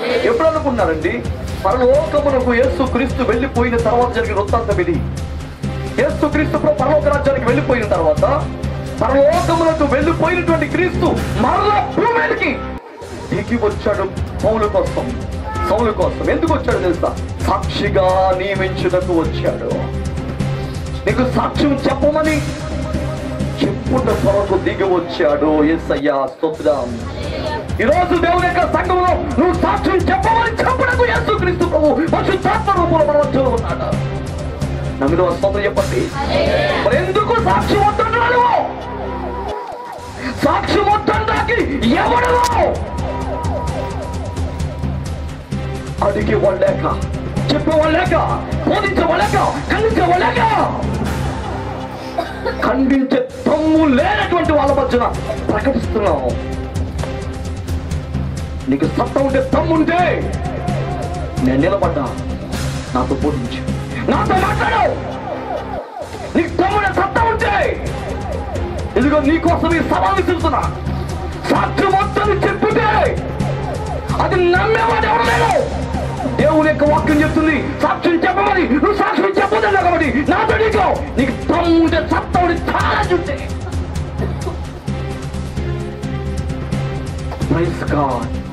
ఎప్పుడు అనుకున్నారండి పరలోకమునకు యేసు క్రీస్తు వెళ్ళిపోయిన తర్వాత జరిగిన వృత్తాంతం ఇది యేసు క్రీస్తు ప్రభు పరలోక రాజ్యానికి వెళ్ళిపోయిన తర్వాత పరలోకములకు వెళ్ళిపోయినటువంటి క్రీస్తు మరలా భూమికి దిగి వచ్చాడు పౌలు కోసం సౌలు కోసం ఎందుకు వచ్చాడు తెలుసా సాక్షిగా నియమించుటకు వచ్చాడు నీకు సాక్ష్యం చెప్పమని చెప్పుట కొరకు దిగి వచ్చాడు ఎస్ఐయా స్తోత్రం ఈ రోజు దేవుని యొక్క సంఘంలో నువ్వు సాక్ష్యం చెప్పమని చెప్పడకు యేసు క్రీస్తు ప్రభు పరిశుద్ధాత్మ రూపంలో మన మధ్యలో ఉన్నాడు నా మీద స్తోత్రం చెప్పండి మరి ఎందుకు సాక్షి వద్దంటున్నాడు సాక్షి వద్దంటాకి ఎవడు అడిగి వాళ్ళేక చెప్పేవాళ్ళేక బోధించేవాళ్ళేక ఖండించేవాళ్ళేక ఖండించే తమ్ము లేనటువంటి వాళ్ళ మధ్యన ప్రకటిస్తున్నావు నీకు సత్తా ఉంటే తమ్ముంటే నేను నిలబడ్డా నాతో బోధించు నాతో మాట్లాడు నీకు తమ్ముడే సత్తా ఉంటే ఇదిగో నీకోసం ఈ సవాల్ విసురుతున్నా సాక్ష్యం మొత్తం చెప్తుంటే అది నమ్మేవాడు ఎవరు లేడు దేవుని యొక్క వాక్యం చెప్తుంది సాక్ష్యం చెప్పమని నువ్వు సాక్ష్యం చెప్పదన్నా కాబట్టి నాతో నీకు నీకు తమ్ముంటే సత్తవుడి చాలా చూస్తే ప్రైజ్ గాడ్